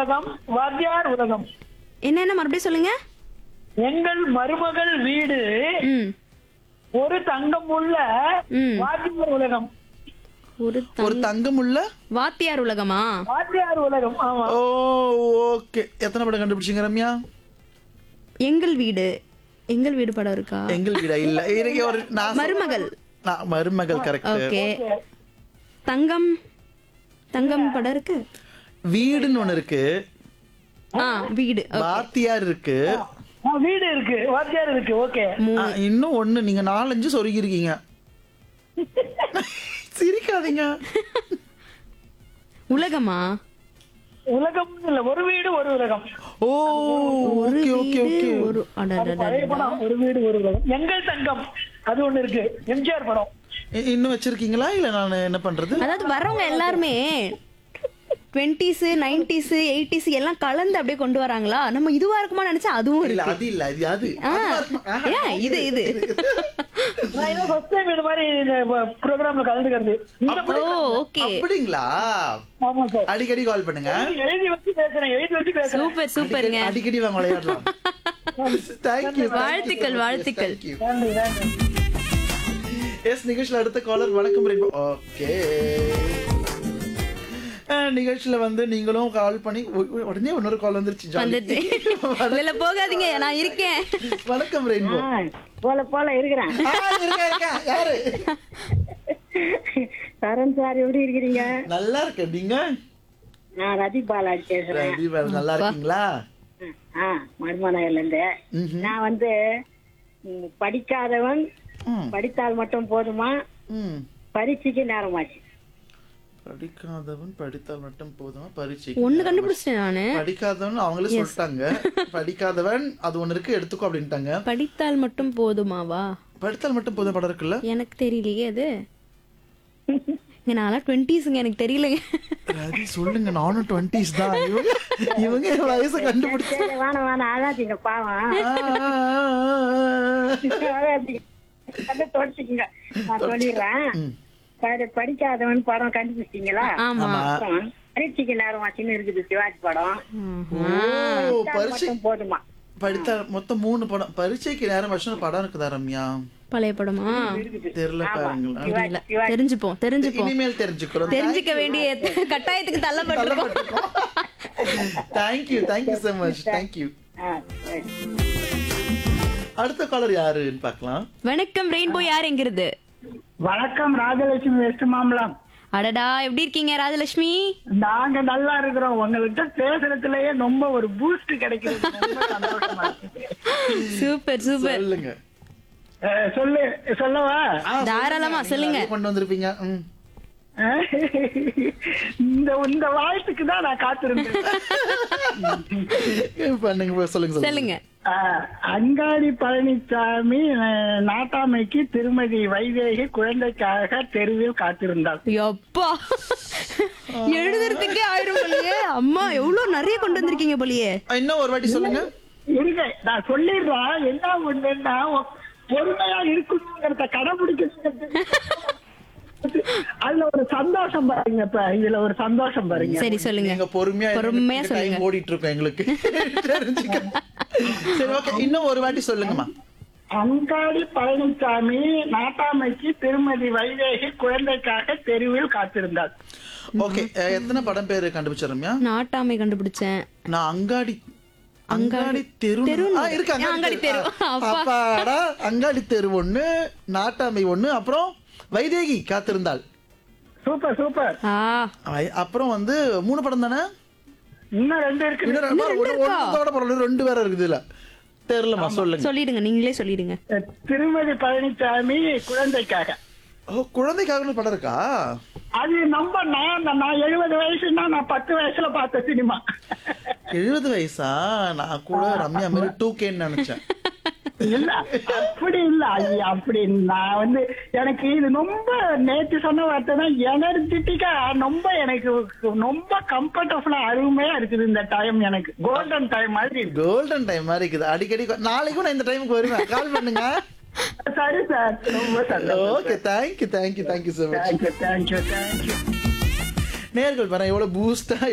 உலகம் வாத்தியார் உலகம் என்னென்ன மறுபடியும் சொல்லுங்க எங்கள் மருமகள் வீடு ம் ஒரு தங்கம் உள்ள ம் வாத்தியார் உலகம் ஒரு ஒரு தங்- தங்கம் உள்ள வாத்தியார் உலகமா வாத்தியார் உலகம் ஆமா ஓ ஓகே எத்தனை படம் கண்டுபிடிச்சீங்க ரம்யா எங்கள் வீடு எங்கள் வீடு படம் இருக்கா எங்கள் வீடா இல்ல இருங்க ஒரு நான் மருமகள் நான் மருமகள் கரெக்ட் ஓகே தங்கம் தங்கம் படம் இருக்கு வீடுன்னு ஒண்ணு இருக்கு ஆ வீடு வாத்தியார் இருக்கு ஆ, வீடு இருக்கு வாத்தியார் இருக்கு ஓகே ஆ, இன்னும் ஒண்ணு நீங்க நாலஞ்சு சொருகி இருக்கீங்க சிரிக்காதீங்க உலகமா உலகம் இல்ல ஒரு வீடு ஒரு உலகம் ஓ ஓகே ஓகே ஓகே ஒரு அடடடட. பழைய படம் ஒரு வீடு ஒரு உலகம் எங்கள் தங்கம் அது ஒண்ணு இருக்கு எம்ஜிஆர் படம் இன்னும் வச்சிருக்கீங்களா இல்ல நான் என்ன பண்றது அதாவது வர்றவங்க எல்லாருமே டுவெண்ட்டிஸ் நைன்டிஸ் எயிட்டிஸ் எல்லாம் கலந்து அப்படியே கொண்டு வராங்களா நம்ம இதுவா இருக்குமா நினைச்சா அதுவும் இல்ல இருக்கு அது இல்ல அது அது ஆ, அதுவா இருக்குமா? ஆஹா. ஏன் இது இது நான் இதான் ஃபர்ஸ்ட் டைம் இந்த மாதிரி ப்ரோக்ராம்ல கலந்துக்கிறது இந்த ஓ ஓகே அப்படிங்களா ஆமா சார் அடிக்கடி கால் பண்ணுங்க எழுதி வச்சு பேசுறேன் எழுதி வச்சு பேசுறேன் சூப்பர் சூப்பருங்க அடிக்கடி- அடிக்கடி வாங்க விளையாடலாம் தேங்க்யூ வாழ்த்துக்கள், வாழ்த்துக்கள். நன்றி நன்றி எஸ் நிகழ்ச்சியில் அடுத்த காலர் வணக்கம் ஓகே நிகழ்ச்சியில வந்து நீங்களும் கால் பண்ணி உ- உ- உடனே இன்னொரு கால் வந்துருச்சு jolly. வந்துட்டு இதுல போகாதீங்க நான் இருக்கேன் வணக்கம் ரெயின்போ போல போல இருக்கிறேன் யாரு சரண் சார் எப்படி இருக்கிறீங்க நல்லா இருக்கேன் நீங்க நான் ரதி பாலாஜி பேசுறேன் ரவி பாரு, நல்லா இருக்கீங்களா ஆ மருமநகர்ல இருந்து ம்ஹும். நான் வந்து ம், படிக்காதவன் ம், படித்தால் மட்டும் போதுமா ம். பரீட்சைக்கு நேரமாச்சு படிக்காதவன் படித்தால் மட்டும் போதுமா பரீட்சை ஒண்ணு கண்டுபிடிச்சிட்டேன் நானு படிக்காதவன் அவங்களே சொல்லிட்டாங்க படிக்காதவன் அது ஒண்ணு இருக்கு எடுத்துக்கோ அப்படின்ட்டாங்க படித்தால் மட்டும் போதுமாவா படித்தால் மட்டும் போதும் படம் இருக்குல்ல எனக்கு தெரியலையே அது இங்க நான்லாம் டுவெண்ட்டிஸுங்க எனக்கு தெரியலைங்க ரவி சொல்லுங்க நானும் டுவெண்ட்டிஸ் தான் இவங்க இவங்க என் வயசை கண்டுபிடிச்சு சரி வேணாம் வேணாம் அதாச்சுங்க பாவம் அதை தொடச்சிக்கங்க நான் சொல்லிடுறேன் படி- படிக்காதவன் படம் கண்டுபிடிச்சிங்களா ஆமா அப்புறம் பரீட்சைக்கு நேரமாச்சுன்னு இருக்குது சிவாஜி படம் ஓ பரீட்சை மட்டும் போதுமா படித்தா மொத்தம் மூணு படம் பரீட்சைக்கு நேரம் வருஷம் படம் இருக்குதா ரம்யா பழைய படமா தெரியல பாருங்களேன் தெரியல தெரிஞ்சுப்போம் தெரிஞ்சுப்போம் இனிமேல் தெரிஞ்சுக்கிறோம் தெரிஞ்சுக்க வேண்டிய கட்டாயத்துக்கு தள்ளப்பட்டிருக்கோம் thank you thank you so much thank you ஆ, சரி. அடுத்த காலர் யாருன்னு பார்க்கலாம் வணக்கம் ரெயின்போ யார் எங்கிறது வணக்கம் ராஜலட்சுமி வெஸ்ட் மாம்பலம் அடடா எப்படி இருக்கீங்க ராஜலட்சுமி நாங்க நல்லா இருக்கிறோம் உங்கள்கிட்ட பேசுறதுலயே ரொம்ப ஒரு பூஸ்ட் கிடைக்கிறது ரொம்ப சந்தோஷமா இருக்கு சூப்பர் சூப்பர் சொல்லுங்க அஹ், சொல்லு சொல்லவா ஆ, தாராளமா சொல்லுங்க நிறைய கொண்டு வந்திருப்பீங்க ம். அஹ், இந்த இந்த வாழ்த்துக்கு தான் நான் காத்திருந்தேன் பண்ணுங்க சொல்லுங்க சொல்லுங்க சொல்லுங்க அஹ், அங்காடி பழனிசாமி அஹ், நாட்டாமைக்கு திருமதி வைதேகி குழந்தைக்காக தெருவில் காத்திருந்தாள் எப்பா எழுதுறதுக்கே ஆயிரம் போலியே அம்மா எவ்வளவு நிறைய கொண்டு வந்திருக்கீங்க போலியே இன்னும் ஒரு வாட்டி சொல்லுங்க இருங்க நான் சொல்லிடுறேன் என்ன ஒண்ணுன்னா ஒ- பொறுமையா இருக்கணுங்கிறத கடைபிடிக்கிறது அதுல ஒரு சந்தோஷம் பாருங்க இப்ப இதுல ஒரு சந்தோஷம் பாருங்க சரி சொல்லுங்க நீங்க பொறுமையா பொறுமையா டைம் சொல்லுங்க ஓடிட்டு இருக்கோம் எங்களுக்கு தெரிஞ்சுக்க சரி ஓகே இன்னும் ஒரு வாட்டி சொல்லுங்கம்மா அங்காடி பழனிசாமி நாட்டாமைக்கு திருமதி வைதேகி குழந்தைக்காக தெருவில் காத்திருந்தாள் ஓகே எத்தனை படம் பேரு கண்டுபிடிச்சிருமியா நாட்டாமை கண்டுபிடிச்சேன் நான் அங்காடி அங்காடி தெரு தெருன்னு ஆ, இருக்கு ஆ, அங்காடி தெரு. ஆ, அப்பா. அப்பாடா அங்காடி தெரு ஒண்ணு நாட்டாமை ஒண்ணு அப்புறம் வைதேகி காத்திருந்தாள் சூப்பர் சூப்பர் ஆ ஐ- அப்புறம் வந்து மூணு படம் தானே இன்னும் ரெண்டு இருக்கு இன்னும் ரெண்டு- ஒரு- ஒண்ணோட பரவாயில்ல ரெண்டு வேற இருக்குது இல்ல தெரியலமா சொல்லுங்க சொல்லிடுங்க நீங்களே சொல்லிடுங்க திருமதி பழனிசாமி குழந்தைக்காக ஓ குழந்தைக்காக படம் இருக்கா அது நம்ம நான் நான் எழுபது வயசுன்னா நான் பத்து வயசுல பார்த்த சினிமா எழுபது வயசா நான் கூட ரம்யா மாதிரி டூ கேன்னு நினைச்சேன் இல்ல அப்படி இல்ல ஐயா, அப்படி நான் வந்து எனக்கு இது ரொம்ப நேத்து சொன்ன வார்த்தை எனர்ஜெட்டிக்கா ரொம்ப எனக்கு ரொம்ப கம்ஃபர்டபுளா அருமையா இருக்குது இந்த டைம் எனக்கு கோல்டன் டைம் மாதிரி இருக்கு. கோல்டன் டைம் மாதிரி இருக்குது அடிக்கடி கொ- நாளைக்கும் நான் இந்த டைமுக்கு வருவேன் கால் பண்ணுங்க சரி சார் ரொம்ப சந்தோஷம் okay thank you thank you thank you so much thank you thank you thank you நேர்கள் பாருங்க எவ்வளவு பூஸ்டா